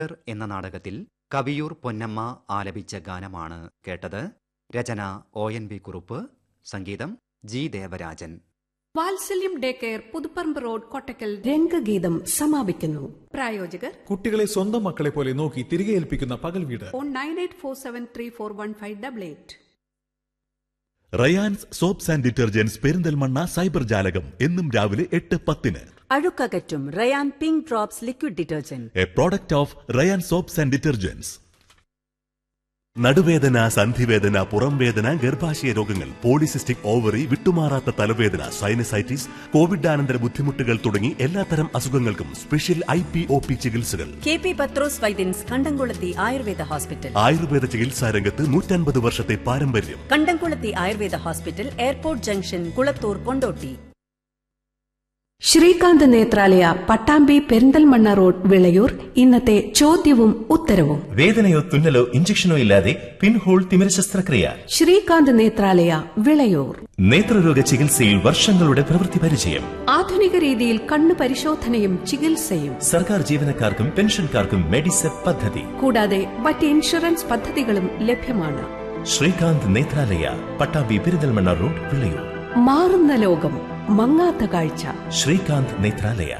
എന്ന നാടകത്തിൽ കവിയൂർ പൊന്നമ്മ ആലപിച്ച ഗാനമാണ് കേട്ടത് രചന ഒ എൻ വി കുറുപ്പ് സംഗീതം G Devarajan Vatsalyam day care Puthuparamba road Kottakkal രംഗഗീതം സമാപിക്കുന്നു പ്രായോജകർ കുട്ടികളെ സ്വന്തം മക്കളെ പോലെ നോക്കി തിരികെ ഏൽപ്പിക്കുന്ന പകൽ വീട് phone nine eight four seven three four one five double eight Rayan's soaps and detergents Perinthalmanna cyber ജാലകം എന്നും രാവിലെ എട്ട് പത്തിന് അഴുക്കകറ്റും Rayan pink drops liquid detergent a product of Rayan soaps and detergents നടുവേദന സന്ധിവേദന പുറംവേദന ഗർഭാശയ രോഗങ്ങൾ പോളിസിസ്റ്റിക് ഓവറി വിട്ടുമാറാത്ത തലവേദന സൈനസൈറ്റിസ് കോവിഡാനന്തര ബുദ്ധിമുട്ടുകൾ തുടങ്ങി എല്ലാത്തരം അസുഖങ്ങൾക്കും special I P O P ചികിത്സകൾ K P Pathrose Vaidyan's Kandamkulathy Ayurveda hospital Ayurveda ചികിത്സാ രംഗത്ത് നൂറ്റൻപത് വർഷത്തെ പാരമ്പര്യം Kandamkulathy Ayurveda hospital airport junction Kulathur Kondotty Srikanth Netralaya Pattambi Perinthalmanna road Vilayur ഇന്നത്തെ ചോദ്യവും ഉത്തരവും വേദനയോ തുന്നലോ ഇഞ്ചക്ഷനോ ഇല്ലാതെ പിൻഹോൾ തിമിര ശസ്ത്രക്രിയ ശ്രീകാന്ത് നേത്രാലയ വിളയൂർ നേത്രരോഗ ചികിത്സയിൽ വർഷങ്ങളുടെ പ്രവൃത്തി പരിചയം ആധുനിക രീതിയിൽ കണ്ണു പരിശോധനയും ചികിത്സയും സർക്കാർ ജീവനക്കാർക്കും പെൻഷൻകാർക്കും മെഡിസെപ് പദ്ധതി കൂടാതെ മറ്റ് ഇൻഷുറൻസ് പദ്ധതികളും ലഭ്യമാണ് ശ്രീകാന്ത് നേത്രാലയ പട്ടാമ്പി പെരിന്തൽമണ്ണ റോഡ് വിളയൂർ മാറുന്ന ലോകം മങ്ങാത്ത കാഴ്ച ശ്രീകാന്ത് നേത്രാലയ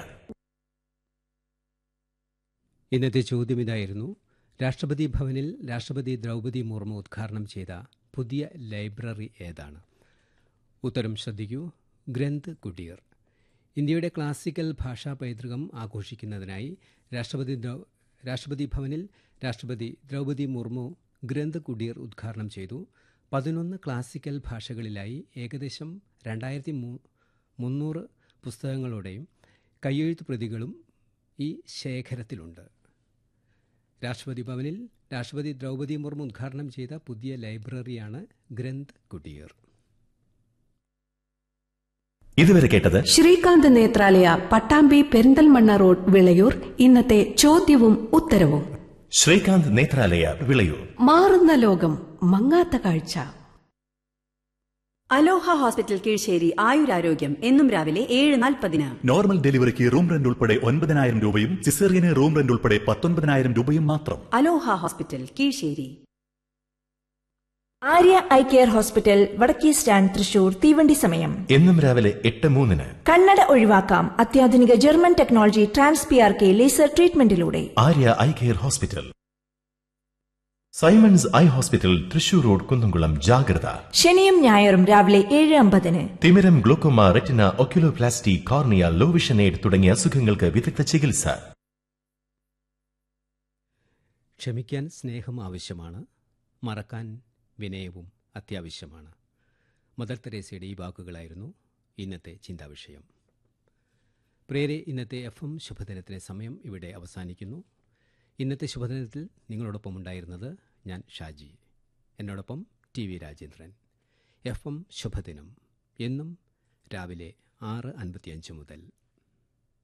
ഇന്നത്തെ ചോദ്യം ഇതായിരുന്നു രാഷ്ട്രപതി ഭവനിൽ രാഷ്ട്രപതി ദ്രൗപദി മുർമു ഉദ്ഘാടനം ചെയ്ത പുതിയ ലൈബ്രറി ഏതാണ് ഉത്തരം ശ്രദ്ധിക്കൂ ഗ്രന്ഥ് കുടീർ ഇന്ത്യയുടെ ക്ലാസിക്കൽ ഭാഷാ പൈതൃകം ആഘോഷിക്കുന്നതിനായി രാഷ്ട്രപതി ദ്രൗ- രാഷ്ട്രപതി ഭവനിൽ രാഷ്ട്രപതി ദ്രൗപദി മുർമു ഗ്രന്ഥ് കുടീർ ഉദ്ഘാടനം ചെയ്തു പതിനൊന്ന് ക്ലാസിക്കൽ ഭാഷകളിലായി ഏകദേശം രണ്ടായിരത്തി മൂ മുന്നൂറ് പുസ്തകങ്ങളുടെയും കയ്യെഴുത്ത് പ്രതികളും ഈ ശേഖരത്തിലുണ്ട് രാഷ്ട്രപതി ഭവനിൽ രാഷ്ട്രപതി ദ്രൗപദി മുർമു ഉദ്ഘാടനം ചെയ്ത പുതിയ ലൈബ്രറിയാണ് ഗ്രന്ഥ് കുടീർ ഇതുവരെ കേട്ടത് ശ്രീകാന്ത് നേത്രാലയ പട്ടാമ്പി പെരിന്തൽമണ്ണ റോഡ് വിളയൂർ ഇന്നത്തെ ചോദ്യവും ഉത്തരവും ശ്രീകാന്ത് നേത്രാലയ വിളയൂർ മാറുന്ന ലോകം മങ്ങാത്ത കാഴ്ച അലോഹ ഹോസ്പിറ്റൽ കീഴ്ശ്ശേരി ആയുരാരോഗ്യം എന്നും രാവിലെ ഏഴ് നാൽപ്പതിന് നോർമൽ ഡെലിവറിക്ക് റൂം റെന്റ് ഉൾപ്പെടെ ഒൻപതിനായിരം രൂപയും സിസേറിയന് റൂം റെന്റ് ഉൾപ്പെടെ പത്തൊൻപതിനായിരം രൂപയും മാത്രം Aloha hospital Keezhssery Arya eye care hospital വടക്കേ സ്റ്റാൻഡ് തൃശൂർ തീവണ്ടി സമയം എന്നും രാവിലെ എട്ട് മൂന്നിന് കണ്ണട ഒഴിവാക്കാം അത്യാധുനിക German technology trans P R K laser ട്രീറ്റ്മെന്റിലൂടെ Arya eye care hospital Simon's eye hospital Thrissur road Kunnamkulam ജാഗ്രത ശനിയും ഞായറും രാവിലെ ഏഴ് അമ്പതിന് തിമിരം glaucoma retina oculoplasty cornea low vision aid തുടങ്ങിയ അസുഖങ്ങൾക്ക് വിദഗ്ധ ചികിത്സ ക്ഷമിക്കാൻ സ്നേഹം ആവശ്യമാണ് മറക്കാൻ വിനയവും അത്യാവശ്യമാണ് മദർ തെരേസയുടെ ഈ വാക്കുകളായിരുന്നു ഇന്നത്തെ ചിന്താവിഷയം പ്രിയരെ ഇന്നത്തെ എഫ് എം ശുഭദിനത്തിലെ സമയം ഇവിടെ അവസാനിക്കുന്നു ഇന്നത്തെ ശുഭദിനത്തിൽ നിങ്ങളോടൊപ്പം ഉണ്ടായിരുന്നത് ഞാൻ ഷാജി എന്നോടൊപ്പം T V Rajendran F M ശുഭദിനം എന്നും രാവിലെ ആറ് അൻപത്തിയഞ്ച് മുതൽ